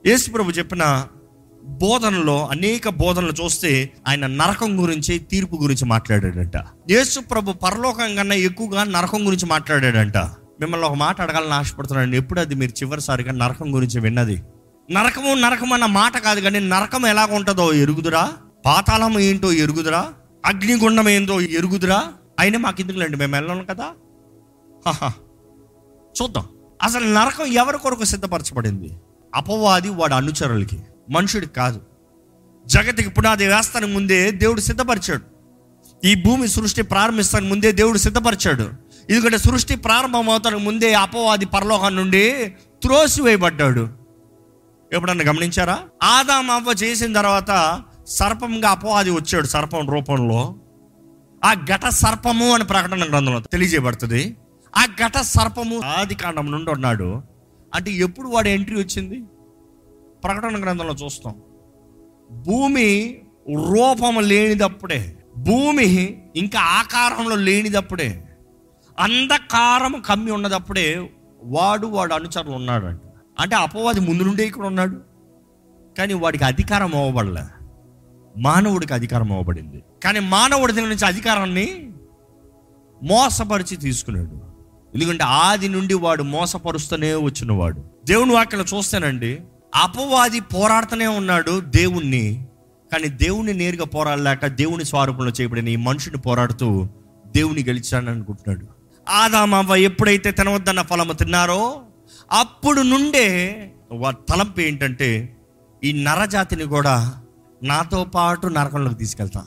యేసు ప్రభు చెప్పిన బోధనలో అనేక బోధనలు చూస్తే ఆయన నరకం గురించి తీర్పు గురించి మాట్లాడాడంట యేసు ప్రభు పరలోకం కన్నా ఎక్కువగా నరకం గురించి మాట్లాడాడంట మిమ్మల్ని ఒక మాట అడగాలని ఆశపడుతున్నాను ఎప్పుడు అది మీరు చివరిసారిగా నరకం గురించి విన్నది నరకము నరకం అన్న మాట కాదు కానీ నరకం ఎలాగ ఉంటుందో ఎరుగుదురా పాతాళం ఏంటో ఎరుగుదురా అగ్నిగుండం ఏంటో ఎరుగుదురా అయినా మాకు ఎందుకులేండి మేము వెళ్ళాం కదా హహ. చూద్దాం అసలు నరకం ఎవరి కొరకు సిద్ధపరచబడింది అపవాది వాడి అనుచరులకి మనుషుడికి కాదు జగతికి పునాది వేస్తానికి ముందే దేవుడు సిద్ధపరిచాడు ఈ భూమి సృష్టి ప్రారంభిస్తానికి ముందే దేవుడు సిద్ధపరిచాడు ఎందుకంటే సృష్టి ప్రారంభం అవుతానికి ముందే అపవాది పరలోకం నుండి త్రోసివేయబడ్డాడు ఎప్పుడన్నా గమనించారా ఆదాం అవ్వ చేసిన తర్వాత సర్పంగా అపవాది వచ్చాడు సర్పం రూపంలో ఆ ఘట సర్పము అని ప్రకటన గ్రంథంలో తెలియజేయబడుతుంది ఆ ఘట సర్పము ఆది కాండం నుండి ఉన్నాడు అంటే ఎప్పుడు వాడు ఎంట్రీ వచ్చింది ప్రకటన గ్రంథంలో చూస్తాం భూమి రూపము లేనిదప్పుడే భూమి ఇంకా ఆకారంలో లేనిదప్పుడే అంధకారము కమ్మి ఉన్నదప్పుడే వాడు వాడు అనుచరులు ఉన్నాడంట అంటే అపవాది ముందు నుండే ఇక్కడ ఉన్నాడు కానీ వాడికి అధికారం అవ్వబడలే మానవుడికి అధికారం అవ్వబడింది కానీ మానవుడి దగ్గర నుంచి అధికారాన్ని మోసపరిచి తీసుకున్నాడు ఎందుకంటే ఆది నుండి వాడు మోసపరుస్తూనే వచ్చినవాడు దేవుని వాక్యలో చూస్తానండి అపవాది పోరాడుతూనే ఉన్నాడు దేవుణ్ణి కానీ దేవుణ్ణి నేరుగా పోరాడలేక దేవుని స్వరూపంలో చేయబడిన ఈ మనుషుని పోరాడుతూ దేవుని గెలిచాను అనుకుంటున్నాడు ఆదామవ్వ ఎప్పుడైతే తినవద్దన్న ఫలము తిన్నారో అప్పుడు నుండే వారి తలంపు ఏంటంటే ఈ నరజాతిని కూడా నాతో పాటు నరకంలోకి తీసుకెళ్తా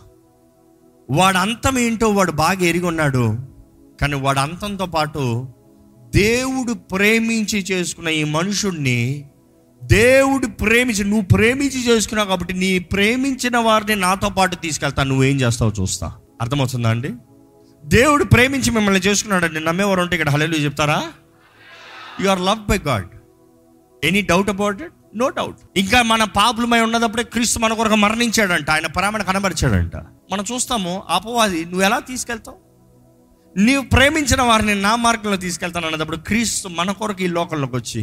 వాడు అంతం ఏంటో వాడు బాగా ఎరిగి ఉన్నాడు కానీ వాడు అంతంతో పాటు దేవుడు ప్రేమించి చేసుకున్న ఈ మనుషుణ్ణి దేవుడు ప్రేమించి నువ్వు ప్రేమించి చేసుకున్నావు కాబట్టి నీ ప్రేమించిన వారిని నాతో పాటు తీసుకెళ్తా నువ్వేం చేస్తావు చూస్తా అర్థమవుతుందా అండి దేవుడు ప్రేమించి మిమ్మల్ని చేసుకున్నాడండి నమ్మేవారు ఉంటే ఇక్కడ హలో చెప్తారా you are love by God any doubt about it no doubt ఇంకా మన పాపులమై ఉన్నదప్పుడే క్రీస్తు మన కొరకు మరణించాడంట ఆయన ప్రేమను కనబరిచాడంట మనం చూస్తాము అపవాది నువ్వు ఎలా తీసుకెళ్తావు నీవు ప్రేమించిన వారిని నా మార్గంలో తీసుకెళ్తాను అన్నప్పుడు క్రీస్తు మన కొరకు ఈ లోకంలోకి వచ్చి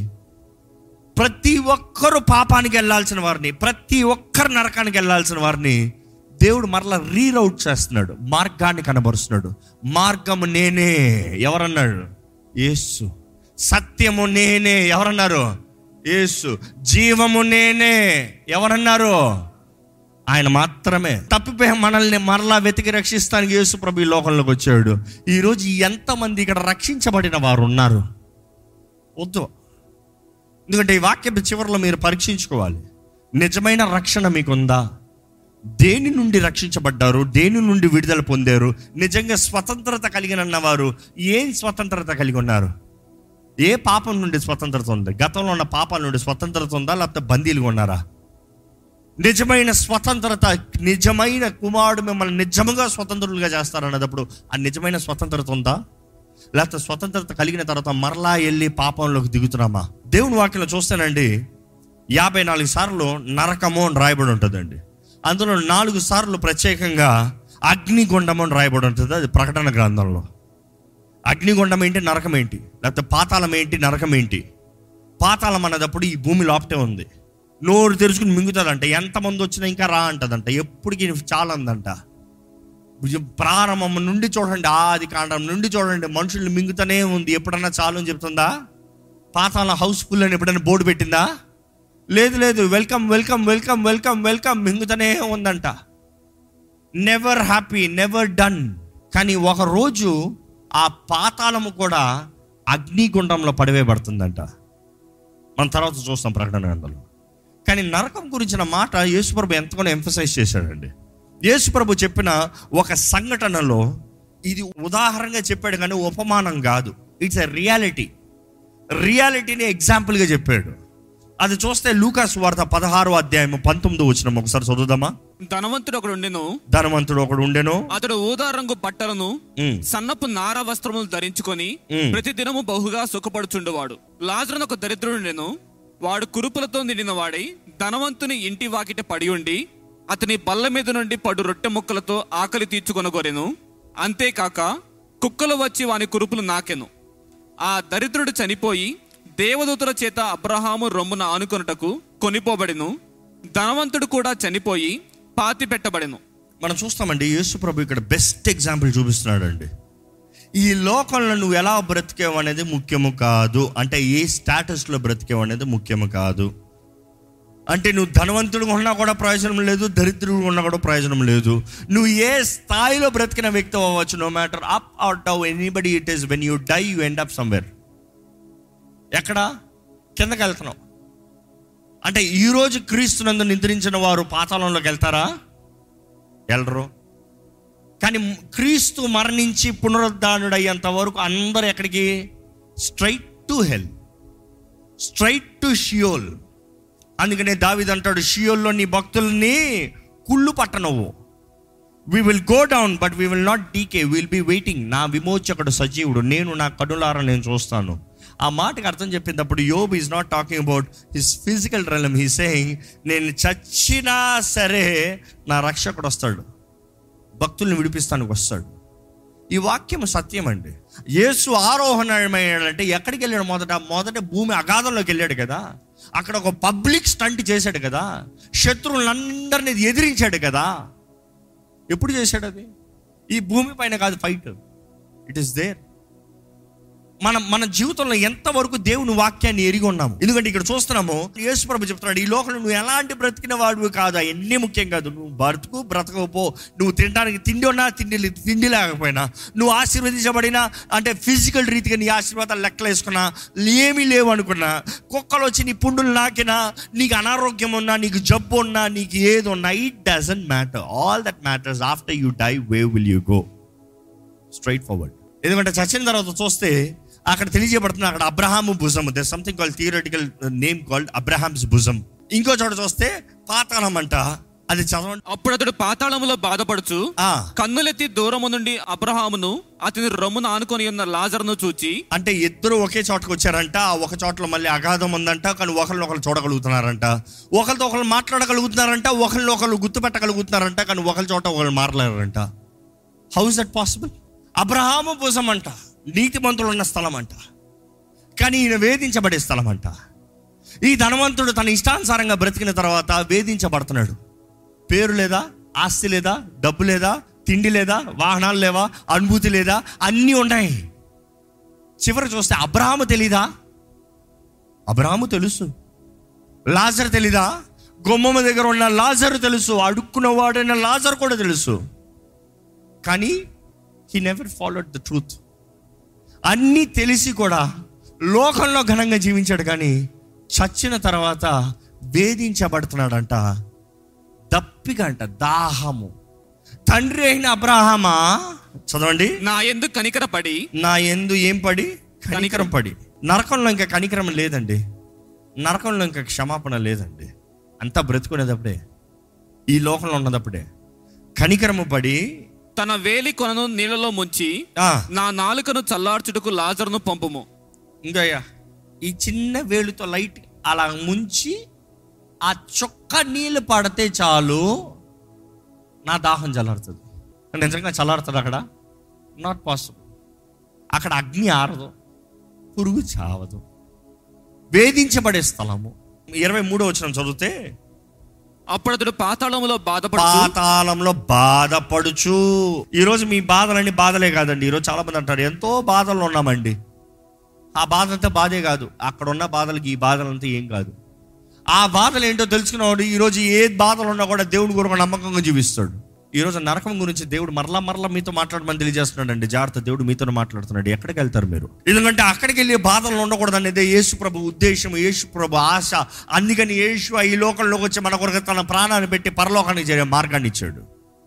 ప్రతి ఒక్కరు పాపానికి వెళ్ళాల్సిన వారిని ప్రతి ఒక్కరు నరకానికి వెళ్ళాల్సిన వారిని దేవుడు మరలా రీరౌట్ చేస్తున్నాడు మార్గాన్ని కనబరుస్తున్నాడు మార్గము నేనే ఎవరన్నాడు యేసు సత్యము నేనే ఎవరన్నారు యేసు జీవము నేనే ఎవరన్నారు ఆయన మాత్రమే తప్పిపోయే మనల్ని మరలా వెతికి రక్షిస్తానికి యేసు ప్రభు ఈ లోకంలోకి వచ్చాడు ఈరోజు ఎంతమంది ఇక్కడ రక్షించబడిన వారు ఉన్నారు వద్దు ఎందుకంటే ఈ వాక్య చివరిలో మీరు పరీక్షించుకోవాలి నిజమైన రక్షణ మీకుందా దేని నుండి రక్షించబడ్డారు దేని నుండి విడుదల పొందారు నిజంగా స్వతంత్రత కలిగిన వారు ఏం స్వతంత్రత కలిగి ఉన్నారు ఏ పాపం నుండి స్వతంత్రత ఉంది గతంలో ఉన్న పాపాల నుండి స్వతంత్రత ఉందా లేకపోతే బందీలుగా ఉన్నారా నిజమైన స్వతంత్రత నిజమైన కుమారుడు మిమ్మల్ని నిజముగా స్వతంత్రులుగా చేస్తారన్నప్పుడు ఆ నిజమైన స్వతంత్రత ఉందా లేకపోతే స్వతంత్రత కలిగిన తర్వాత మరలా వెళ్ళి పాపంలోకి దిగుతున్నామా దేవుని వాక్యంలో చూస్తానండి యాభై నాలుగు సార్లు నరకము అని రాయబడి ఉంటుందండి అందులో నాలుగు సార్లు ప్రత్యేకంగా అగ్నిగుండము అని రాయబడి ఉంటుంది అది ప్రకటన గ్రంథంలో అగ్నిగుండం ఏంటి నరకం ఏంటి లేకపోతే పాతాళం ఏంటి నరకం ఏంటి పాతాళం అన్నదప్పుడు ఈ భూమి లోపటే ఉంది నోరు తెరుచుకుని మింగుతుందంట ఎంతమంది వచ్చినా ఇంకా రా అంటదంట ఎప్పటికీ చాలా అందంట ప్రారంభం నుండి చూడండి ఆది కాండం నుండి చూడండి మనుషుల్ని మింగుతూనే ఉంది ఎప్పుడన్నా చాలు అని చెప్తుందా పాతాళ హౌస్ఫుల్ అని ఎప్పుడైనా బోర్డు పెట్టిందా లేదు లేదు welcome welcome welcome welcome welcome మింగుతూనే ఉందంట నెవర్ హ్యాపీ నెవర్ డన్ కానీ ఒక రోజు ఆ పాతాళము కూడా అగ్నిగుండంలో పడివేయబడుతుందంట మన తర్వాత చూస్తాం ప్రకటన గ్రంథంలో కానీ నరకం గురించిన మాట యేసుప్రభు ఎంతగానో ఎంఫసైజ్ చేశాడండి యేసుప్రభు చెప్పిన ఒక సంఘటనలో ఇది ఉదాహరణగా చెప్పాడు కానీ ఉపమానం కాదు ఇట్స్ ఎ రియాలిటీ రియాలిటీని ఎగ్జాంపుల్గా చెప్పాడు అది చూస్తే లూకాస్ వార్త పదహారో అధ్యాయం పంతొమ్మిదో వచ్చిన ఒకసారి చదువుదామా ధనవంతుడు ఒకడు ఉండెను ధనవంతుడు ఒకడు ఉండెను అతడు ఊదా రంగు బట్టలను ఉమ్, సన్నపు నార వస్త్రములు ధరించుకొని మ్. ప్రతి దినము బహుగా సుఖపడుచుండేవాడు లాజరును ఒక దరిద్రుడుండెను వాడు కురుపులతో నిండిన వాడై ధనవంతుని ఇంటి వాకిట పడి ఉండి అతని బల్ల మీద నుండి పడు రొట్టె ముక్కలతో ఆకలి తీర్చుకొనగోరెను అంతేకాక కుక్కలు వచ్చి వాని కురుపులు నాకెను ఆ దరిద్రుడు చనిపోయి దేవదూతల చేత అబ్రహాము రొమ్మున ఆనుకొనుటకు కొనిపోబడెను ధనవంతుడు కూడా చనిపోయి పాతి పెట్టబడెను మనం చూస్తామండి యేసు ప్రభు ఇక్కడ బెస్ట్ ఎగ్జాంపుల్ చూపిస్తున్నాడు అండి ఈ లోకంలో నువ్వు ఎలా బ్రతికేవు అనేది ముఖ్యము కాదు అంటే ఏ స్టేటస్లో బ్రతికేవు అనేది ముఖ్యము కాదు అంటే నువ్వు ధనవంతుడు ఉన్నా కూడా ప్రయోజనం లేదు దరిద్రుడు ఉన్నా కూడా ప్రయోజనం లేదు నువ్వు ఏ స్థాయిలో బ్రతికిన వ్యక్తి అవ్వచ్చు నో మ్యాటర్ అప్ అవుట్ డౌ anybody it is when you die you end up somewhere ఎక్కడ కిందకి వెళ్తున్నావు అంటే ఈరోజు క్రీస్తునందు నిద్రించిన వారు పాతాళంలోకి వెళ్తారా వెళ్ళరు కానీ క్రీస్తు మరణించి పునరుద్ధానుడు అయ్యేంత వరకు అందరు ఎక్కడికి straight to hell straight to Sheol అందుకనే దావిద్ అంటాడు షియోల్లో నీ భక్తుల్ని కుళ్ళు పట్టనవు we will go down but we will not decay will be waiting నా విమోచకుడు సజీవుడు నేను నా కడులారా నేను చూస్తాను ఆ మాటకి అర్థం చెప్పినప్పుడు యోబ్ is not talking about his physical realm he saying నేను చచ్చినా సరే నా రక్షకుడు వస్తాడు భక్తుల్ని విడిపిస్తానికి వస్తాడు ఈ వాక్యం సత్యం అండి యేసు ఆరోహణమయ్యాడంటే ఎక్కడికి వెళ్ళాడు మొదట మొదట భూమి అగాధంలోకి వెళ్ళాడు కదా అక్కడ ఒక పబ్లిక్ స్టంట్ చేశాడు కదా శత్రువులందరినీ ఎదిరించాడు కదా ఎప్పుడు చేశాడు అది ఈ భూమి పైన కాదు ఫైట్ ఇట్ ఈస్ దేర్ మనం మన జీవితంలో ఎంతవరకు దేవుని వాక్యాన్ని ఎరిగి ఉన్నాము ఎందుకంటే ఇక్కడ చూస్తున్నాము యేసు ప్రభు చెప్తున్నాడు ఈ లోకంలో నువ్వు ఎలాంటి బ్రతికిన వాడివి కాదు అవన్నీ ముఖ్యం కాదు నువ్వు బ్రతుకు బ్రతకపో నువ్వు తినడానికి తిండి ఉన్నా తిండి లే- తిండి లేకపోయినా నువ్వు ఆశీర్వదించబడినా అంటే ఫిజికల్ రీతిగా నీ ఆశీర్వాదాలు లెక్కలు వేసుకున్నా ఏమీ లేవు అనుకున్నా కుక్కలు వచ్చి నీ పుండులు నాకినా నీకు అనారోగ్యం ఉన్నా నీకు జబ్బు ఉన్నా నీకు ఏది ఉన్నా it doesn't matter all that matters after you die way will you go straight forward ఎందుకంటే చచ్చిన తర్వాత చూస్తే అక్కడ తెలియజేయబడుతుంది అక్కడ అబ్రహాము భుజం they something call theoretical name called Abraham's భుజం ఇంకో చోట చూస్తే పాతాళం అంట అది చదవండి అప్పుడు అతడు పాతాళములో బాధపడుచు ఆ, కన్నులెత్తి దూరము నుండి అబ్రహామును అతని రొమ్మును ఆనుకొని ఉన్న లాజరును చూచి అంటే ఇద్దరు ఒకే చోటకు వచ్చారంట ఆ ఒక చోట్ల మళ్ళీ అగాధం ఉందంట కానీ ఒకరిని ఒకరు చూడగలుగుతున్నారంట ఒకరితో ఒకరు మాట్లాడగలుగుతున్నారంట ఒకరిని ఒకరు గుర్తుపెట్టగలుగుతున్నారంట కానీ ఒకరి చోట ఒకరు మాట్లాడారంట how is that possible Abraham భుజం అంట నీతిమంతులు ఉన్న స్థలం అంట కానీ ఈయన వేధించబడే స్థలం అంట ఈ ధనవంతుడు తన ఇష్టానుసారంగా బ్రతికిన తర్వాత వేధించబడుతున్నాడు పేరు లేదా ఆస్తి లేదా డబ్బు లేదా తిండి లేదా వాహనాలు లేవా అనుభూతి లేదా అన్నీ ఉన్నాయి చివరి చూస్తే అబ్రహాము తెలీదా అబ్రహాము తెలుసు లాజర్ తెలీదా గుమ్మమ్మ దగ్గర ఉన్న లాజర్ తెలుసు అడుక్కున్నవాడైన లాజర్ కూడా తెలుసు కానీ he never followed the truth అన్నీ తెలిసి కూడా లోకంలో ఘనంగా జీవించాడు కానీ చచ్చిన తర్వాత వేధించబడుతున్నాడంట దప్పిక అంట దాహము తండ్రి అయిన అబ్రాహమా చదవండి నా ఎందు కనికరపడి నా ఎందు ఏం పడి కనికరం పడి నరకంలో ఇంకా కనికరం లేదండి నరకంలో ఇంకా క్షమాపణ లేదండి అంతా బ్రతుకునేటప్పుడే ఈ లోకంలో ఉన్నదప్పుడే కనికరము పడి తన వేలి కొనను నీళ్ళలో ముంచి ఆ, నా నాలుకను చల్లార్చుటకు లాజరును పంపుము ఇంకయ్యా ఈ చిన్న వేలుతో లైట్ అలా ముంచి ఆ చొక్క నీళ్ళు పడితే చాలు నా దాహం చల్లారుతుంది నిజంగా చల్లారుతుంది అక్కడ నాట్ పాసిబుల్ అక్కడ అగ్ని ఆరదు పురుగు చావదు వేధించబడే స్థలము ఇరవై మూడో వచ్చిన చదివితే అప్పుడు అతడు పాతాళములో బాధపడుచు పాతాళంలో బాధపడుచు ఈరోజు మీ బాధలన్నీ బాధలే కాదండి ఈరోజు చాలా మంది అంటారు ఎంతో బాధల్లో ఉన్నామండి ఆ బాధ అంతా బాధే కాదు అక్కడ ఉన్న బాధలకి ఈ బాధలంతా ఏం కాదు ఆ బాధలు ఏంటో తెలుసుకున్నవాడు ఈరోజు ఏ బాధలు ఉన్నా కూడా దేవుడి కొరకు నమ్మకంగా జీవిస్తాడు ఈరోజు నరకం గురించి దేవుడు మరలా మరలా మీతో మాట్లాడమని తెలియజేస్తున్నాడు అండి జాగ్రత్త దేవుడు మీతో మాట్లాడుతున్నాడు ఎక్కడికి వెళ్తారు మీరు ఎందుకంటే అక్కడికి వెళ్ళి బాధలు ఉండకూడదు అనేది యేసు ప్రభు ఉద్దేశం యేసు ప్రభు ఆశ అందుకని యేసు ఈ లోకంలోకి వచ్చి మన కొరకు తన ప్రాణాన్ని పెట్టి పరలోకానికి చేరే మార్గాన్ని ఇచ్చాడు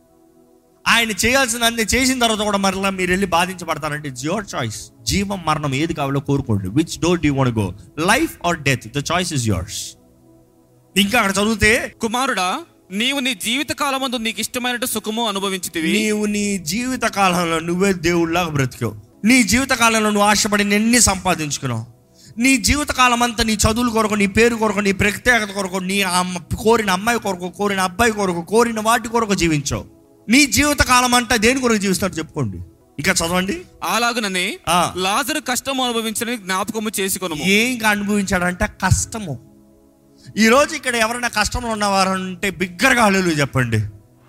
ఆయన చేయాల్సిన అన్ని చేసిన తర్వాత కూడా మరలా మీరు వెళ్ళి బాధించబడతారంటే ఇట్స్ యువర్ చాయిస్ జీవం మరణం ఏది కావాలో కోరుకోండి which door do want go life or death the choice is yours ఇంకా అక్కడ చదివితే కుమారుడా నీవు నీ జీవిత కాలమందు నీకు ఇష్టమైనట్టు సుఖము అనుభవించితివి నీవు నీ జీవిత కాలంలో నువ్వే దేవుళ్ళలాగా బ్రతికావు నీ జీవిత కాలంలో నువ్వు ఆశపడి ఎన్ని సంపాదించుకున్నావు నీ జీవిత కాలం అంతా నీ చదువుల కొరకు నీ పేరు కొరకు నీ ప్రత్యేకత కొరకు నీ అమ్మ కోరిన అమ్మాయి కొరకు కోరిన అబ్బాయి కొరకు కోరిన వాటి కొరకు జీవించావు నీ జీవిత కాలం అంతా దేని కొరకు జీవిస్తాడు చెప్పుకోండి ఇంకా చదవండి అలాగుననే ఆ. లాజరు కష్టము అనుభవించడానికి జ్ఞాపకము చేసుకొనుము ఏం అనుభవించాడంటే కష్టము ఈరోజు ఇక్కడ ఎవరైనా కష్టంలో ఉన్నవారు అంటే బిగ్గరగా హల్లేలూయా చెప్పండి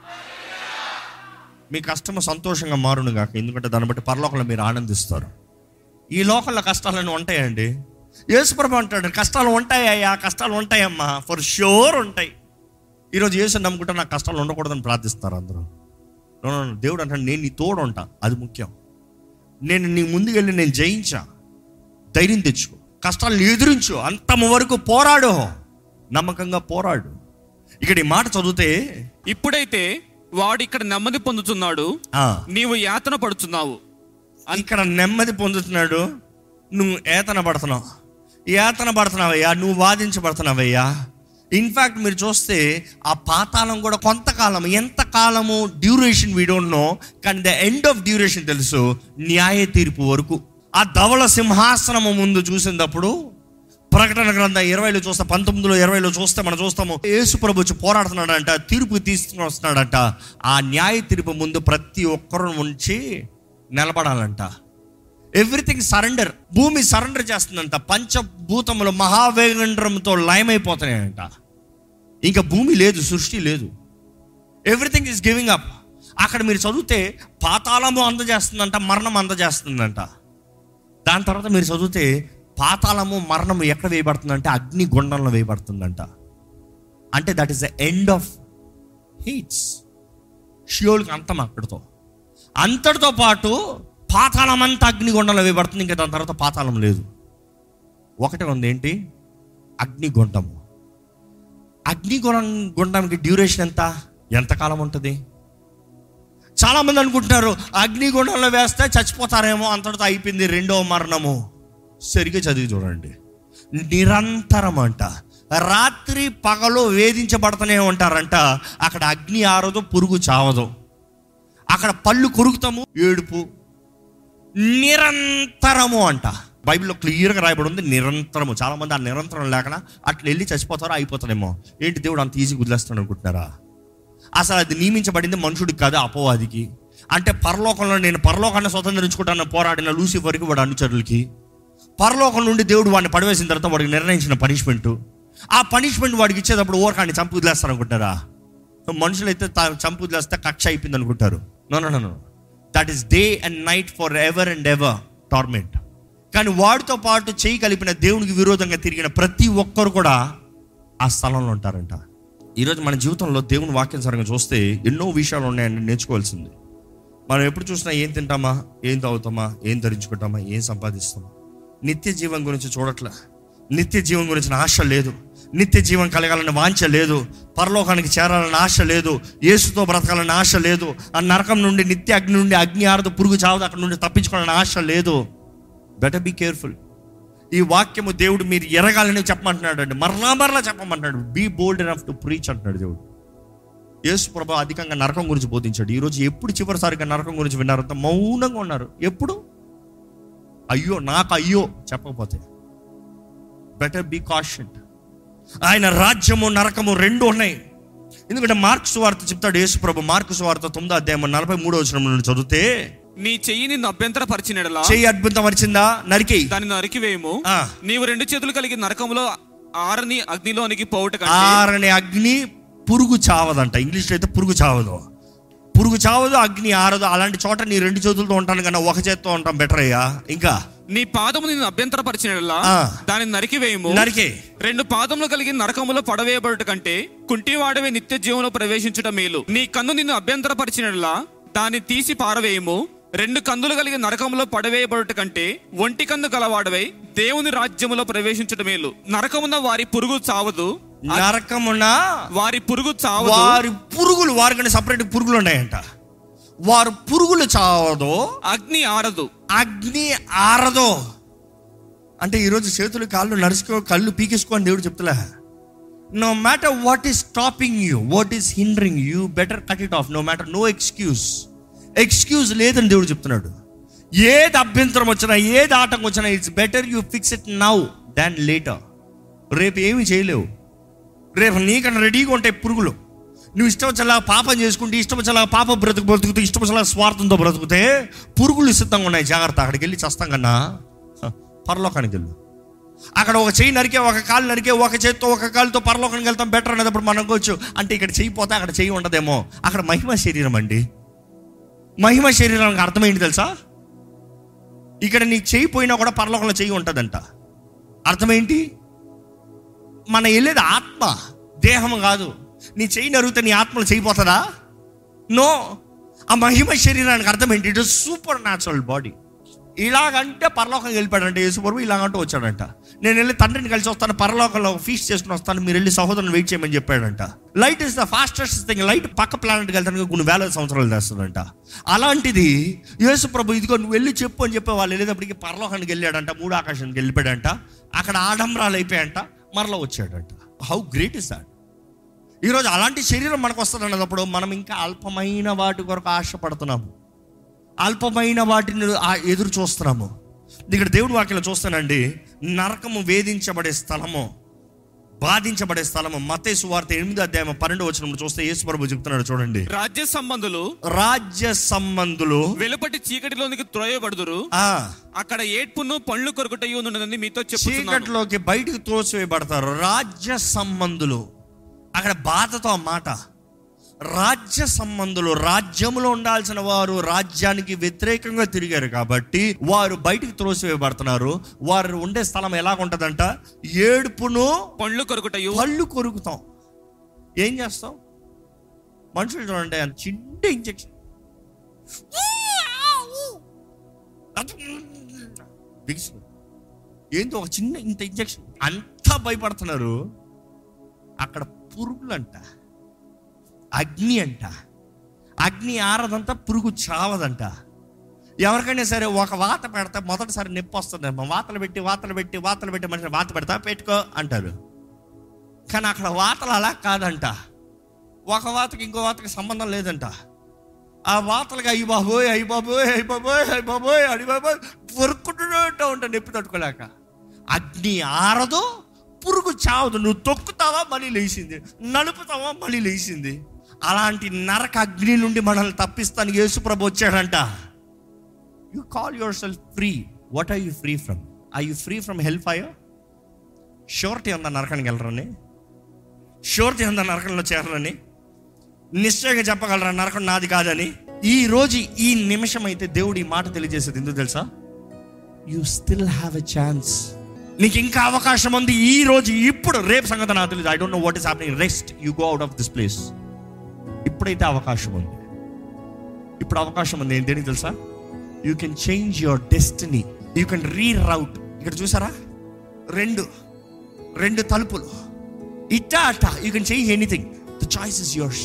మీ కష్టము సంతోషంగా మారును కాక ఎందుకంటే దాన్ని బట్టి పరలోకంలో మీరు ఆనందిస్తారు ఈ లోకంలో కష్టాలను ఉంటాయండి యేసుప్రభు అంటాడు కష్టాలు ఉంటాయయ్యా కష్టాలు ఉంటాయమ్మా ఫర్ షూర్ ఉంటాయి ఈరోజు యేసు నమ్ముకుంటే నాకు కష్టాలు ఉండకూడదని ప్రార్థిస్తారు అందరూ No, no, no. దేవుడు అంటాడు నేను నీ తోడు ఉంటా అది ముఖ్యం నేను నీ ముందుకెళ్ళి నేను జయించా ధైర్యం తెచ్చుకో కష్టాలను ఎదురించు అంతము వరకు పోరాడు నమ్మకంగా పోరాడు ఇక్కడ ఈ మాట చదివితే ఇప్పుడైతే వాడు ఇక్కడ నెమ్మది పొందుతున్నాడు ఆ, నీవు యాతన పడుతున్నావు ఇక్కడ నెమ్మది పొందుతున్నాడు నువ్వు ఏతన పడుతున్నావు ఏతన పడుతున్నావయ్యా నువ్వు వాదించబడుతున్నావయ్యా ఇన్ఫ్యాక్ట్ మీరు చూస్తే ఆ పాతాళం కూడా కొంతకాలం ఎంత కాలము డ్యూరేషన్ వీ డోంట్ నో కానీ ద ఎండ్ ఆఫ్ డ్యూరేషన్ తెలుసు న్యాయ తీర్పు వరకు ఆ ధవళ సింహాసనము ముందు చూసినప్పుడు ప్రకటన గ్రంథం ఇరవైలో చూస్తే పంతొమ్మిదిలో ఇరవైలో చూస్తే మనం చూస్తాము యేసు ప్రభు వచ్చి పోరాడుతున్నాడంట తీర్పు తీసుకుని వస్తున్నాడంట ఆ న్యాయ తీర్పు ముందు ప్రతి ఒక్కరు ఉంచి నిలబడాలంట ఎవ్రీథింగ్ సరెండర్ భూమి సరెండర్ చేస్తుందంట పంచభూతములు మహావేగండ్రంతో లయమైపోతున్నాయంట ఇంకా భూమి లేదు సృష్టి లేదు ఎవ్రీథింగ్ ఈస్ గివింగ్ అప్ అక్కడ మీరు చదివితే పాతాళము అందజేస్తుందంట మరణం అందజేస్తుందంట దాని తర్వాత మీరు చదివితే పాతాళము మరణము ఎక్కడ వేయబడుతుందంటే అగ్ని గుండంలో వేయబడుతుందంట అంటే that is the end of heats షియోల్కి అంతం అక్కడితో అంతటితో పాటు పాతాళం అంతా అగ్నిగుండంలో వేయబడుతుంది ఇంకా దాని తర్వాత పాతాళం లేదు ఒకటే ఉంది ఏంటి అగ్నిగుండము అగ్నిగుణం గుండానికి డ్యూరేషన్ ఎంత ఎంతకాలం ఉంటుంది చాలా మంది అనుకుంటున్నారు అగ్నిగుండంలో వేస్తే చచ్చిపోతారేమో అంతటితో అయిపోయింది రెండో మరణము సరిగ్గా చదివి చూడండి నిరంతరం అంట రాత్రి పగలు వేధించబడుతూనే ఉంటారంట అక్కడ అగ్ని ఆరదు పురుగు చావదు అక్కడ పళ్ళు కొరుకుతాము ఏడుపు నిరంతరము అంట బైబిల్లో క్లియర్గా రాయబడి ఉంది నిరంతరము చాలా మంది ఆ నిరంతరం లేకుండా అట్లా వెళ్ళి చచ్చిపోతారో అయిపోతారేమో ఏంటి దేవుడు అంత ఈజీ వదిలేస్తాడు అనుకుంటున్నారా అసలు అది నియమించబడింది మనుషుడికి కాదు అపవాదికి అంటే పరలోకంలో నేను పరలోకాన్ని స్వతంత్రించుకుంటాను పోరాడిన లూసిఫర్కి వాడు అనుచరులకి పరలోకం నుండి దేవుడు వాడిని పడివేసిన తర్వాత వాడికి నిర్ణయించిన పనిష్మెంట్ ఆ పనిష్మెంట్ వాడికి ఇచ్చేటప్పుడు ఓరకాన్ని చంపు వదిలేస్తారు అనుకుంటారా మనుషులైతే తా- చంపు వదిలేస్తే కక్ష అయిపోయింది అనుకుంటారు no no no that is day and night for ever and ever torment కానీ వాడితో పాటు చేయి కలిపిన దేవునికి విరోధంగా తిరిగిన ప్రతి ఒక్కరు కూడా ఆ స్థలంలో ఉంటారంట ఈరోజు మన జీవితంలో దేవుని వాక్యం సరంగా చూస్తే ఎన్నో విషయాలు ఉన్నాయని నేర్చుకోవాల్సింది మనం ఎప్పుడు చూసినా ఏం తింటామా ఏం తాగుతామా ఏం ధరించుకుంటామా ఏం సంపాదిస్తామా నిత్య జీవం గురించి చూడట్లే నిత్య జీవం గురించిన ఆశ లేదు నిత్య జీవం కలగాలని వాంఛ లేదు పరలోకానికి చేరాలని ఆశ లేదు యేసుతో బ్రతకాలని ఆశ లేదు ఆ నరకం నుండి నిత్య అగ్ని నుండి అగ్ని ఆరదు పురుగు చావదు అక్కడ నుండి తప్పించుకోవాలని ఆశ లేదు బెటర్ బీ కేర్ఫుల్ ఈ వాక్యము దేవుడు మీరు ఎరగాలని చెప్పమంటున్నాడు అండి మరలా మరలా చెప్పమంటున్నాడు be bold enough to preach అంటున్నాడు దేవుడు యేసు ప్రభు అధికంగా నరకం గురించి బోధించాడు ఈరోజు ఎప్పుడు చివరిసారిగా నరకం గురించి విన్నారంత మౌనంగా ఉన్నారు ఎప్పుడు అయ్యో నాకు అయ్యో చెప్పకపోతే బెటర్ బీ కాషన్ ఆయన రాజ్యము నరకము రెండు ఉన్నాయి ఎందుకంటే మార్క్స్ వార్త చెప్తాడు యేసు ప్రభు మార్క్స్ వార్త తొమ్మిదో అధ్యాయం నలభై మూడో వచ్చిన నుండి చదివితే నీ చెయ్యి నిన్ను అభ్యంతర పరిచినడలా చెయ్యి అద్భుతం వచ్చిందా నరికి దాన్ని నరికివేయము ఆ. నీవు రెండు చేతులు కలిగి నరకంలో ఆరని అగ్నిలోనికి పోవుట కంటే ఆరని అగ్ని పురుగు చావదంట ఇంగ్లీష్లో అయితే పురుగు చావదు పురుగు చావదు అగ్ని ఆరదు అలాంటి చోట నీ రెండు చేతులతో ఉంటాను కన్నా ఒక చేత్తో ఉంటాం బెటర్ అయ్యా ఇంకా నీ పాదము నిన్ను అభ్యంతర పరిచినడలా ఆ. దానిని నరికివేయము నరికే రెండు పాదములు కలిగి నరకములో పడవేయబడుట కంటే కుంటివాడవే నిత్య జీవంలో ప్రవేశించుట మేలు నీ కన్ను నిన్ను అభ్యంతర పరిచినలా దాన్ని తీసి పారవేయము రెండు కందులు కలిగి నరకములో పడవేయబడుట కంటే ఒంటి కన్ను గలవాడవై దేవుని రాజ్యములో ప్రవేశించుట మేలు నరకమున వారి పురుగు చావదు నరకమున వారి పురుగు చావదు వారి పురుగులు వారికంటే సపరేట్ పురుగులు ఉన్నాయంట వారు పురుగులు చావదో అగ్ని ఆరదు అగ్ని ఆరదో అంటే ఈరోజు చేతులు కాళ్ళు నడుచుకో కళ్ళు పీకేసుకో అని దేవుడు చెప్తలే no matter what is stopping you what is hindering you better cut it off no matter no excuse excuse లేదని దేవుడు చెప్తున్నాడు ఏది అభ్యంతరం వచ్చినా ఏది ఆటంకం వచ్చినా it's better you fix it now than later రేపు ఏమి చేయలేవు రేపు నీకన్నా రెడీగా ఉంటాయి పురుగులు నువ్వు ఇష్టం వచ్చేలాగా పాపం చేసుకుంటే ఇష్టం వచ్చేలాగా పాప బ్రతుకు బ్రతుకుతూ ఇష్టం వచ్చేలాగా స్వార్థంతో బ్రతుకుతే పురుగులు సిద్ధంగా ఉన్నాయి జాగ్రత్త అక్కడికి వెళ్ళి చస్తాం కన్నా హ, పరలోకానికి వెళ్ళు అక్కడ ఒక చెయ్యి నరికే ఒక కాలు నరికే ఒక చేత్తో ఒక కాలుతో పరలోకానికి వెళ్తాం బెటర్ అనేటప్పుడు మనం అనుకోవచ్చు అంటే ఇక్కడ చెయ్యి పోతే అక్కడ చెయ్యి ఉండదేమో అక్కడ మహిమ శరీరం అండి మహిమ శరీరానికి అర్థమైంది తెలుసా ఇక్కడ నీ చెయ్యి పోయినా కూడా పరలోకంలో చెయ్యి ఉంటుందంట అర్థమేంటి మన వెళ్ళేది ఆత్మ దేహం కాదు నీ చెయ్యి నరిగితే నీ ఆత్మలో చేయిపోతుందా నో ఆ మహిమ శరీరానికి అర్థం ఏంటి ఇట్ సూపర్ న్యాచురల్ బాడీ ఇలాగంటే పరలోకం వెళ్ళిపోయాడంటే యేసుప్రభు ఇలాగంటూ వచ్చాడంట నేను వెళ్ళి తండ్రిని కలిసి వస్తాను పరలోకంలో ఫీస్ట్ చేసుకుని వస్తాను మీరు వెళ్ళి సహోదరుని వెయిట్ చేయమని చెప్పాడంట light is the fastest thing light పక్క ప్లానెట్కి వెళ్తానికి కొన్ని వేల సంవత్సరాలు చేస్తుందంట అలాంటిది యేసు ప్రభు ఇదిగో నువ్వు వెళ్ళి చెప్పు అని చెప్పి వాళ్ళు వెళ్ళేటప్పటికి పరలోకానికి వెళ్ళాడంట మూడు ఆకాశానికి వెళ్ళిపోయాడంట అక్కడ ఆడంబరాలు అయిపోయాయంట మరలా వచ్చాడంట హౌ గ్రేట్ ఇస్ దాట్ ఈరోజు అలాంటి శరీరం మనకు వస్తుంది అన్నప్పుడు మనం ఇంకా అల్పమైన వాటి కొరకు ఆశపడుతున్నాము అల్పమైన వాటిని ఆ- ఎదురు చూస్తున్నాము ఇక్కడ దేవుడి వాక్యం చూస్తానండి నరకము వేధించబడే స్థలము బాధించబడే స్థలము మతేసు వార్త ఎనిమిది అధ్యాయం పన్నెండు వచ్చినప్పుడు చూస్తే యేసు ప్రభు చెప్తున్నాడు చూడండి రాజ్య సంబంధులు రాజ్య సంబంధులు వెలుపటి చీకటిలోనికి త్రోయబడుదురు ఆ అక్కడ ఏడ్పును పండ్లు కొరకటయ్యి ఉన్నదని మీతో చెప్పుచున్నాను చీకట్లోకి బయటికి తోసివేయబడతారు రాజ్య సంబంధులు అక్కడ బాధతో ఆ మాట రాజ్య సంబంధులు రాజ్యములో ఉండాల్సిన వారు రాజ్యానికి వ్యతిరేకంగా తిరిగారు కాబట్టి వారు బయటికి త్రోసివేయబడుతున్నారు వారు ఉండే స్థలం ఎలా ఉంటుందంట ఏడుపును పండ్లు కొరకటయు పళ్ళు కొరుకుతాం ఏం చేస్తాం మనుషులు చూడండి అంత చిన్న ఇంజక్షన్ బిగిసిపోయి. ఏందో ఒక చిన్న ఇంత ఇంజక్షన్ అంతా భయపడుతున్నారు అక్కడ పురుగులంట అగ్ని అంట అగ్ని ఆరదంట పురుగు చావదంట ఎవరికైనా సరే ఒక వాత పెడితే మొదటిసారి నొప్పి వస్తుందేమో వాతలు పెట్టి వాతలు పెట్టి వాతలు పెట్టి మనిషి వాత పెడతా పెట్టుకో అంటారు కానీ అక్కడ వాతలు అలా కాదంట ఒక వాతకి ఇంకో వాతకి సంబంధం లేదంట ఆ వాతలకి అయ్యి బాబోయ్ అయ్యి బాబోయ్ అయ్యి బాబోయ్ అయ్యి బాబోయ్ అడి బాబోయ్ పొరుక్కుంటూ ఉంటా నొప్పి తట్టుకోలేక అగ్ని ఆరదు పురుగు చావదు నువ్వు తొక్కుతావా మళ్ళీ లేచింది నలుపుతావా మళ్ళీ లేచింది అలాంటి నరక అగ్ని నుండి మనల్ని తప్పిస్తానికి యేసుప్రభు వచ్చాడంట you call yourself free what are you free from I you free from help fire surety ఉందా నరకానికి వెళ్ళరని షూరిటీ ఉందా నరకంలో చేరరని నిశ్చయంగా చెప్పగలరా నరకం నాది కాదని ఈ రోజు ఈ నిమిషం అయితే దేవుడు ఈ మాట తెలియజేసేది ఎందుకు తెలుసా you still have a chance నీకు ఇంకా అవకాశం ఉంది ఈ రోజు ఇప్పుడు రేపు సంగతి నాకు తెలియదు I don't know what is happening rest you go out of this place ఇప్పుడైతే అవకాశం ఉంది ఇప్పుడు అవకాశం ఉంది ఏంటి తెలుసా you can change your destiny you can reroute ఇక్కడ చూసారా రెండు రెండు తలుపులు ఇట్టా అట్ట you can change anything the choice is yours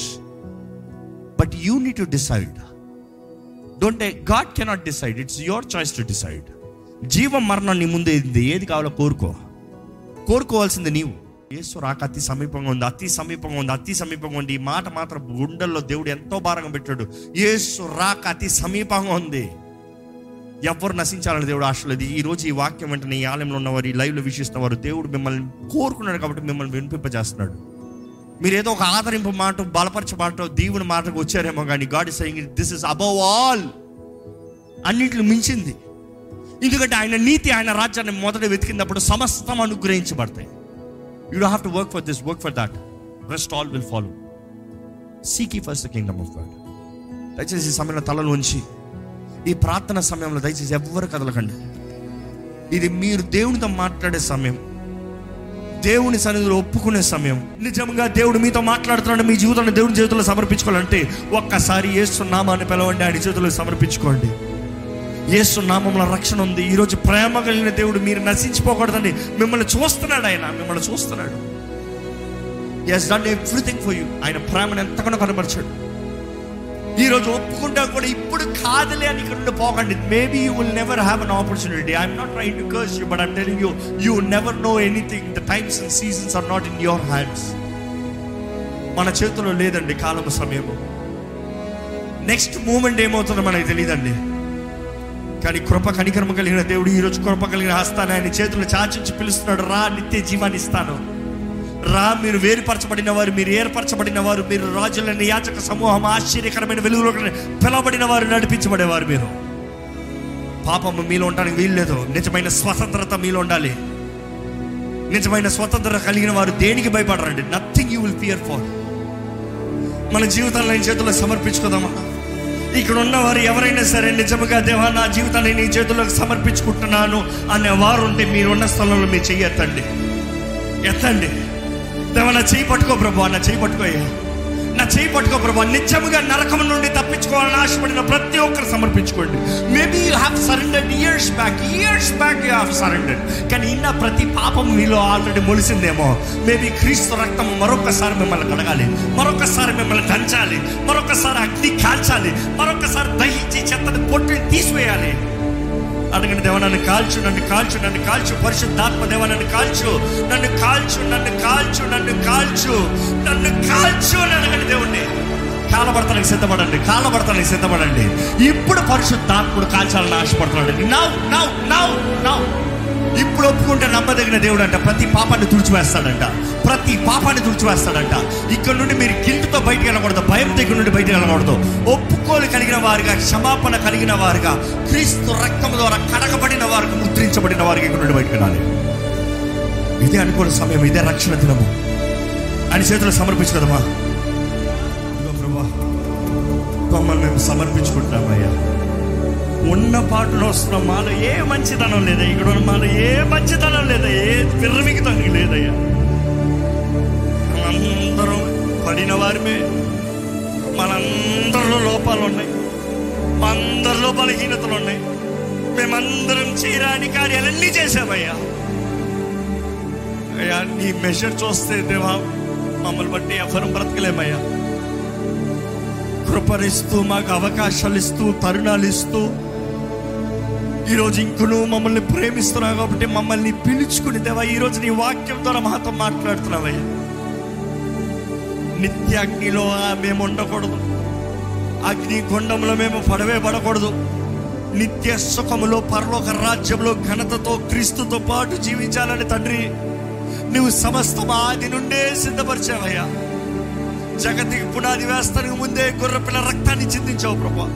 but you need to decide don't God cannot decide it's your choice to decide జీవం మరణం నీ ముందే ఉంది ఏది కావాలో కోరుకో కోరుకోవాల్సింది నీవు యేసు రాక అతి సమీపంగా ఉంది అతి సమీపంగా ఉంది అతి సమీపంగా ఉంది ఈ మాట మాత్రం గుండెల్లో దేవుడు ఎంతో భారంగా పెట్టాడు యేసు రాక అతి సమీపంగా ఉంది ఎవరు నశించాలని దేవుడు ఆశ లేదు ఈ రోజు ఈ వాక్యం వెంటనే ఈ ఆలయంలో ఉన్నవారు ఈ లైవ్లో వీక్షిస్తున్న వారు దేవుడు మిమ్మల్ని కోరుకున్నాడు కాబట్టి మిమ్మల్ని వినిపింపజేస్తున్నాడు మీరు ఏదో ఒక ఆదరింపు మాట బలపరచే మాట దీవుని మాటకు వచ్చారేమో కానీ God is saying this is above all అన్నింటిని మించింది ఎందుకంటే ఆయన నీతి ఆయన రాజ్యాన్ని మొదట వెతికినప్పుడు సమస్తం అనుగ్రహించబడతాయి you do have to work for this work for that rest all will follow seek first the kingdom of God దయచేసి ఈ సమయంలో తలలో ఉంచి ఈ ప్రార్థన సమయంలో దయచేసి ఎవ్వరు కదలకండి ఇది మీరు దేవునితో మాట్లాడే సమయం దేవుని సన్నిధిలో ఒప్పుకునే సమయం నిజంగా దేవుడు మీతో మాట్లాడుతున్నాడు మీ జీవితాన్ని దేవుని చేతుల్లో సమర్పించుకోవాలంటే ఒక్కసారి యేసు నామాన్ని పిలవండి ఆయన చేతుల్లో సమర్పించుకోండి యేసు నామంలో రక్షణ ఉంది ఈరోజు ప్రేమ కలిగిన దేవుడు మీరు నశించిపోకూడదండి మిమ్మల్ని చూస్తున్నాడు ఆయన మిమ్మల్ని చూస్తున్నాడు he's done everything for you ఆయన ప్రేమను ఎంతగానో కనబరిచాడు ఈ రోజు ఒప్పుకుంటా కూడా ఇప్పుడు కాదులే అని ఇక్కడ నుండి పోకండి maybe you will never have an opportunity I'm not trying to curse you but I'm telling you you never know anything the times and seasons are not in your hands మన చేతిలో లేదండి కాలము సమయము నెక్స్ట్ మూమెంట్ ఏమవుతుందో మనకి తెలియదండి కానీ కృప కనికరమ కలిగిన దేవుడు ఈ రోజు కృప కలిగిన హస్తాన్ని ఆయన చేతులు చాచించి పిలుస్తున్నాడు రా నిత్య జీవాన్ని ఇస్తాను రా మీరు వేరుపరచబడిన వారు మీరు ఏర్పరచబడిన వారు మీరు రాజులని యాచక సమూహం ఆశ్చర్యకరమైన వెలుగులో పిలవబడిన వారు నడిపించబడేవారు మీరు పాపము మీలో ఉండడానికి వీల్లేదు నిజమైన స్వతంత్రత మీలో ఉండాలి నిజమైన స్వతంత్రత కలిగిన వారు దేనికి భయపడరండి nothing you will fear for మన జీవితాలను ఆయన చేతుల్లో సమర్పించుకుందామా ఇక్కడ ఉన్నవారు ఎవరైనా సరే నిజముగా దేవా నా జీవితాన్ని నీ చేతుల్లోకి సమర్పించుకుంటున్నాను అనే వారు ఉంటే మీరున్న స్థలంలో మీరు చెయ్యి ఎత్తండి ఎత్తండి దేవా నా చెయ్యి పట్టుకో ప్రభు నా చెయ్యి పట్టుకోయ్యా నా చేయి పట్టుకో ప్రభా నిత్యముగా నరకం నుండి తప్పించుకోవాలని ఆశపడిన ప్రతి ఒక్కరు సమర్పించుకోండి maybe you have surrendered years back years back you have surrendered కానీ ఇన్న ప్రతి పాపం మీలో ఆల్రెడీ మొలిసిందేమో మేబీ క్రీస్తు రక్తం మరొకసారి మిమ్మల్ని కడగాలి మరొకసారి మిమ్మల్ని దంచాలి మరొకసారి అగ్ని కాల్చాలి మరొకసారి దహించి చెత్తని పొట్టి తీసివేయాలి అడగండి దేవ నన్ను కాల్చు నన్ను కాల్చు నన్ను కాల్చు పరిశుద్ధాత్మ దేవ నన్ను కాల్చు నన్ను కాల్చు నన్ను కాల్చు నన్ను కాల్చు నన్ను కాల్చు అని అడగండి దేవుణ్ణి కాలబడతానికి సిద్ధపడండి కాలబడతానికి సిద్ధపడండి ఇప్పుడు పరిశుద్ధాత్ముడు కాల్చాలని ఆశపడుతున్నాడు నౌ నౌ నౌ నౌ ఇప్పుడు ఒప్పుకుంటే నమ్మదగిన దేవుడు అంట ప్రతి పాపాన్ని తుడిచివేస్తాడంట ప్రతి పాపాన్ని తుడిచివేస్తాడంట ఇక్కడ నుండి మీరు గిల్ట్తో బయటికి వెళ్ళకూడదు భయం దగ్గర నుండి బయటికి వెళ్ళకూడదు ఒప్పుకోలు కలిగిన వారుగా క్షమాపణ కలిగిన వారుగా క్రీస్తు రక్తం ద్వారా కడగబడిన వారికి ముద్రించబడిన వారికి ఇక్కడ నుండి బయటికి వెళ్ళాలి ఇదే అనుకోని సమయం ఇదే రక్షణ దినము అని చేతులు సమర్పించగలమా ఇదిగో ప్రభా మమ్మల్ని మేము సమర్పించుకుంటామయ్యా ఉన్న పాటలో వస్తున్న మాలో ఏ మంచితనం లేదా ఇక్కడ ఉన్న మాలో ఏ మంచితనం లేదా ఏ విర్రమిగితం లేదయ్యా మనందరం పడిన వారిమే మనందరిలో లోపాలు ఉన్నాయి మా అందరిలో బలహీనతలు ఉన్నాయి మేమందరం చేయరాని కార్యాలన్నీ చేసామయ్యా అయ్యా నీ మెషర్ చూస్తే దేవా మమ్మల్ని బట్టి ఎవరు బ్రతకలేమయ్యా కృపనిస్తూ మాకు అవకాశాలు ఇస్తూ తరుణాలు ఇస్తూ ఈరోజు ఇంకను మమ్మల్ని ప్రేమిస్తున్నావు కాబట్టి మమ్మల్ని పిలుచుకుని దేవా ఈరోజు నీ వాక్యం ద్వారా మాతో మాట్లాడుతున్నావయ్యా నిత్య అగ్నిలో ఆ మేము ఉండకూడదు అగ్ని గుండంలో మేము పడవే పడకూడదు నిత్య సుఖములో పరలోక రాజ్యంలో ఘనతతో క్రీస్తుతో పాటు జీవించాలని తండ్రి నువ్వు సమస్తం ఆది నుండే సిద్ధపరిచావయ్యా జగతికి పునాది వేస్తానికి ముందే గొర్రెపిల్ల రక్తాన్ని చిందించావు ప్రభా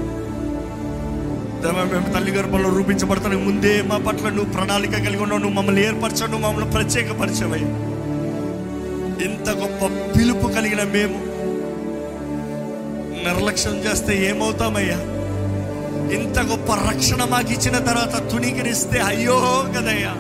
దేవా, మేము తల్లి గర్భంలో రూపించబడతానికి ముందే మా పట్ల నువ్వు ప్రణాళిక కలిగి ఉన్నావు నువ్వు మమ్మల్ని ఏర్పరచావు నువ్వు మమ్మల్ని ప్రత్యేకపరిచావయ్యా ఇంత గొప్ప పిలుపు కలిగిన మేము నిర్లక్ష్యం చేస్తే ఏమవుతామయ్యా ఇంత గొప్ప రక్షణ మాకు ఇచ్చిన తర్వాత తుణీకరిస్తే అయ్యో కదయ్యా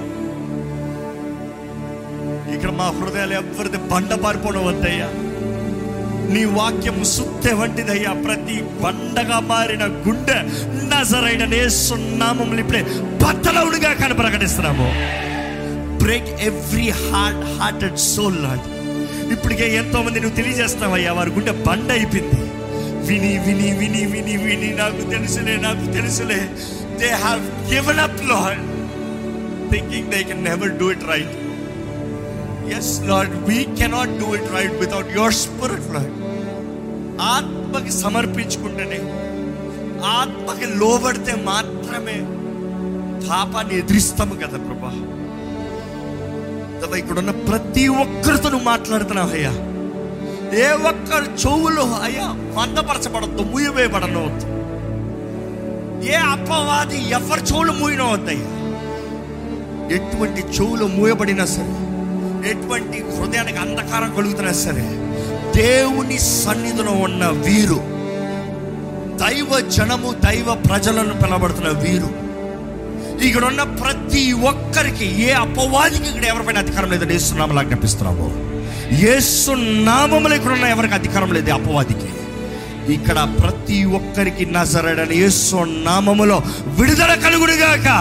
ఇక్కడ మా హృదయాలు ఎవరిది బండ పారిపోవడం వద్దయ్యా నీ వాక్యము సుత్తె వంటిదయ్యా ప్రతి బండగా మారిన గుండె నజరైన నేస్తున్నామములు ఇప్పుడే బద్దలవుడుగా కను ప్రకటిస్తున్నాము break every heart hearted soul Lord ఇప్పటికే ఎంతో మంది నువ్వు తెలియజేస్తున్నావయ్యా వారి గుండె బండ అయిపోయింది విని విని విని విని విని నాకు తెలుసులే నాకు తెలుసులే they have given up Lord thinking they can never do it right yes Lord we cannot do it right without your spirit Lord ఆత్మకి సమర్పించుకుంటేనే ఆత్మకి లోబడితే మాత్రమే పాపాన్ని ఎదిరిస్తాము కదా ప్రభా కదా ఇక్కడ ఉన్న ప్రతి ఒక్కరితో నువ్వు మాట్లాడుతున్నావు అయ్యా ఏ ఒక్కరు చెవులు అయ్యా మందపరచబడద్దు మూయవేయబడనవద్దు ఏ అపవాది ఎవరి చెవులు మూయనవద్దయ్యా ఎటువంటి చెవులు మూయబడినా సరే ఎటువంటి హృదయానికి అంధకారం కలుగుతున్నా సరే దేవుని సన్నిధిలో ఉన్న వీరు దైవ జనము దైవ ప్రజలను పిలబడుతున్న వీరు ఇక్కడ ఉన్న ప్రతి ఒక్కరికి ఏ అపవాదికి ఇక్కడ ఎవరిపైన అధికారం లేదని ఏసునామలా జ్ఞాపిస్తున్నాము ఏసు నామములు ఇక్కడ ఉన్న ఎవరికి అధికారం లేదు ఈ అపవాదికి ఇక్కడ ప్రతి ఒక్కరికి నజరడని యేసు నామములో విడుదల కలుగుడుగాక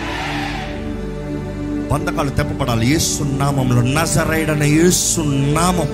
బంధకాలు తెప్పబడాలి యేసు నామంలో నజరైడన యేసు నామం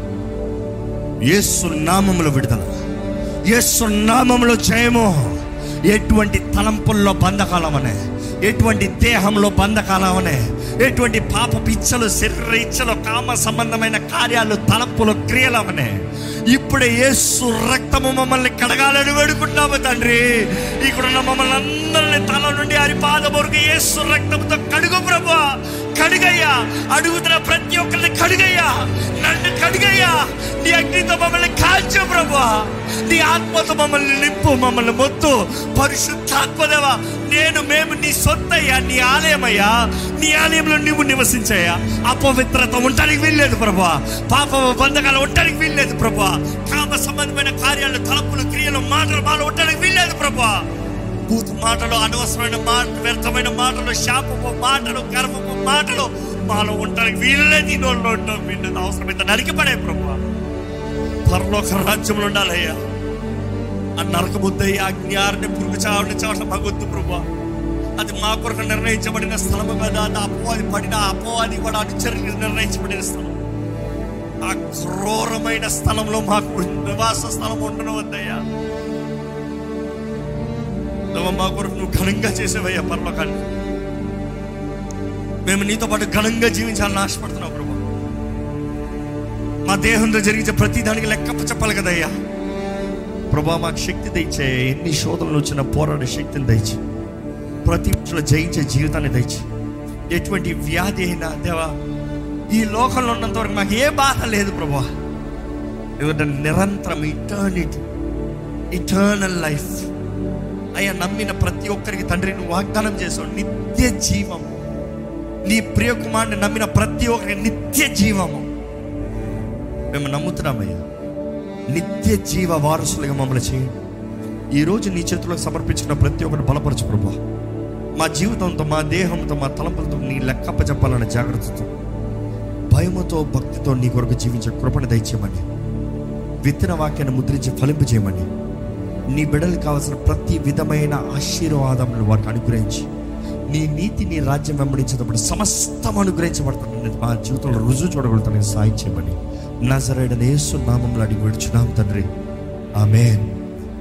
యేసు నామములో విడుదల యేసు నామములో జయము ఎటువంటి తలంపుల్లో బంధకాలమనే ఎటువంటి దేహంలో బంధకాలమనే ఎటువంటి పాప ఇచ్చలు శరీర ఇచ్చలు కామ సంబంధమైన కార్యాలు తలంపులు క్రియలమనే ఇప్పుడే యేసు రక్తము మమ్మల్ని కడగాలని వేడుకుంటాము తండ్రి ఇక్కడున్న మమ్మల్ని అందరిని తల నుండి అరిపాద వరకు యేసు రక్తంతో కడుగు ప్రభు కడుగయ్యా అడుగుతున్న ప్రతి ఒక్కరిని కడుగయ్యా నన్ను కడుగయ్యా నీ అగ్నితో మమ్మల్ని కాల్చి రాజ్యం ప్రభా నీ ఆత్మతో మమ్మల్ని నింపు మమ్మల్ని మొత్తు పరిశుద్ధాత్మదేవా నేను మేము నీ సొత్తయ్యా నీ ఆలయమయ్యా నీ ఆలయంలో నువ్వు నివసించయ్యా అపవిత్రత ఉండడానికి వీల్లేదు ప్రభా పాప బంధకాలు ఉండడానికి వీల్లేదు ప్రభా కామ సంబంధమైన కార్యాలు తలపులు క్రియలు మాటలు మాలు ఉండడానికి వీల్లేదు ప్రభా బూత్ మాటలు అనవసరమైన మాట వ్యర్థమైన మాటలు శాపపు మాటలు గర్వపు మాటలు మాలో ఉండడానికి వీల్లేదు ఈ నోళ్ళు ఉండడం వీళ్ళది అవసరమైతే నరికిపడే ప్రభా పరలోక రాజ్యంలో ఉండాలయ్యా ఆ నరక బుద్ధయ్య అజ్ఞాన్ని పురుగు చావని చావటం మాకొద్దు ప్రభా అది మా కొరకు నిర్ణయించబడిన స్థలము కదా అది అపోవాది పడిన ఆ అపోవాది కూడా అనుచరులకు నిర్ణయించబడిన స్థలం ఆ క్రూరమైన స్థలంలో మాకు నివాస స్థలం ఉండడం వద్దయ్యా దేవా, మా కొరకు నువ్వు ఘనంగా చేసేవయ్యా పరలోకాన్ని మేము నీతో పాటు ఘనంగా జీవించాలని ఆశపడుతున్నావు ప్రభా మా దేహంలో జరిగించే ప్రతి దానికి లెక్క చెప్పాలి కదయ్యా ప్రభా మాకు శక్తి దయచే ఎన్ని శోధనలు వచ్చినా పోరాడే శక్తిని దయచి ప్రతి విషయంలో జయించే జీవితాన్ని దయచి ఎటువంటి వ్యాధి అయినా దేవా ఈ లోకంలో ఉన్నంత వరకు మాకు ఏ బాధ లేదు ప్రభా ఎందుకంటే నిరంతరం ఇటర్నిటీ ఇటర్నల్ లైఫ్ అయ్యా నమ్మిన ప్రతి ఒక్కరికి తండ్రి నువ్వు వాగ్దానం చేసావు నిత్య జీవము నీ ప్రియ కుమారుని నమ్మిన ప్రతి ఒక్కరికి నిత్య జీవము మేము నమ్ముతున్నామయ్యా నిత్య జీవ వారసులుగా మమ్మల్ని చేయండి ఈరోజు నీ చేతులకు సమర్పించిన ప్రతి ఒక్కరు బలపరచు ప్రభా మా జీవితంతో మా దేహంతో మా తలంపులతో నీ లెక్కప్ప చెప్పాలన్న జాగ్రత్తతో భయముతో భక్తితో నీ కొరకు జీవించే కృపణ దయచేయమని విత్తన వాక్యాన్ని ముద్రించి ఫలింపు చేయమని నీ బిడ్డలకు కావాల్సిన ప్రతి విధమైన ఆశీర్వాదములు వారికి అనుగ్రహించి నీ నీతి నీ రాజ్యం వెంబడించేటప్పుడు సమస్తం అనుగ్రహించబడుతుంది మా జీవితంలో రుజువు చూడగలుగుతాను సాయం చేయమని నజరేడనేసు నామంలో అడిగి విడుచున్నాం తండ్రి ఆమెన్